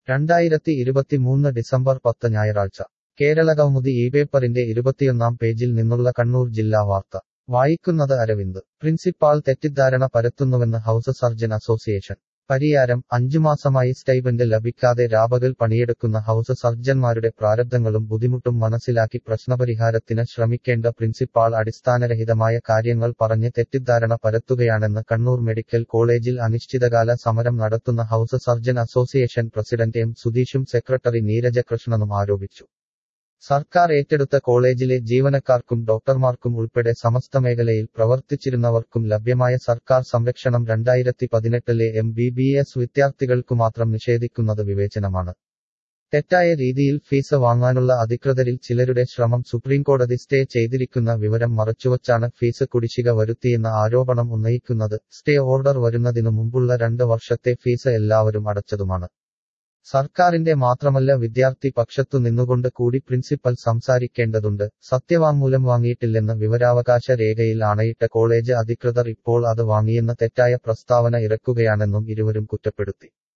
രണ്ടായിരത്തി ഇരുപത്തിമൂന്ന് ഡിസംബർ പത്ത് ഞായറാഴ്ച കേരളകൗമുദി ഈ പേപ്പറിന്റെ ഇരുപത്തിയൊന്നാം പേജിൽ നിന്നുള്ള കണ്ണൂർ ജില്ലാ വാർത്ത വായിക്കുന്നത് അരവിന്ദ് പ്രിൻസിപ്പാൾ തെറ്റിദ്ധാരണ പരത്തുന്നുവെന്ന് ഹൗസ് സർജൻ അസോസിയേഷൻ പരിയാരം അഞ്ചു മാസമായി സ്റ്റൈബന്റ് ലഭിക്കാതെ രാപകൽ പണിയെടുക്കുന്ന ഹൗസ് സർജന്മാരുടെ പ്രാരബ്ധങ്ങളും ബുദ്ധിമുട്ടും മനസ്സിലാക്കി പ്രശ്നപരിഹാരത്തിന് ശ്രമിക്കേണ്ട പ്രിൻസിപ്പാൾ അടിസ്ഥാനരഹിതമായ കാര്യങ്ങൾ പറഞ്ഞ് തെറ്റിദ്ധാരണ പരത്തുകയാണെന്ന് കണ്ണൂർ മെഡിക്കൽ കോളേജിൽ അനിശ്ചിതകാല സമരം നടത്തുന്ന house surgeon association president M സുധീഷും സെക്രട്ടറി നീരജ കൃഷ്ണനും ആരോപിച്ചു സർക്കാർ ഏറ്റെടുത്ത കോളേജിലെ ജീവനക്കാർക്കും ഡോക്ടർമാർക്കും ഉൾപ്പെടെ സമസ്ത മേഖലയിൽ പ്രവർത്തിച്ചിരുന്നവർക്കും ലഭ്യമായ സർക്കാർ സംരക്ഷണം രണ്ടായിരത്തി പതിനെട്ടിലെ എം ബി ബി എസ് വിദ്യാർത്ഥികൾക്കു മാത്രം നിഷേധിക്കുന്നത് വിവേചനമാണ് തെറ്റായ രീതിയിൽ ഫീസ് വാങ്ങാനുള്ള അധികൃതരിൽ ചിലരുടെ ശ്രമം സുപ്രീംകോടതി സ്റ്റേ ചെയ്തിരിക്കുന്ന വിവരം മറച്ചുവച്ചാണ് ഫീസ് കുടിശ്ശിക വരുത്തിയെന്ന ആരോപണം ഉന്നയിക്കുന്നത് സ്റ്റേ ഓർഡർ വരുന്നതിനു മുമ്പുള്ള രണ്ട് വർഷത്തെ ഫീസ് എല്ലാവരും അടച്ചതുമാണ് സർക്കാരിന്റെ മാത്രമല്ല വിദ്യാർത്ഥി പക്ഷത്തു നിന്നുകൊണ്ട് കൂടി പ്രിൻസിപ്പൽ സംസാരിക്കേണ്ടതുണ്ട് സത്യവാങ്മൂലം വാങ്ങിയിട്ടില്ലെന്ന് വിവരാവകാശ രേഖയിൽ ആണയിട്ട കോളേജ് അധികൃതർ ഇപ്പോൾ അത് വാങ്ങിയെന്ന തെറ്റായ പ്രസ്താവന ഇറക്കുകയാണെന്നും ഇരുവരും കുറ്റപ്പെടുത്തി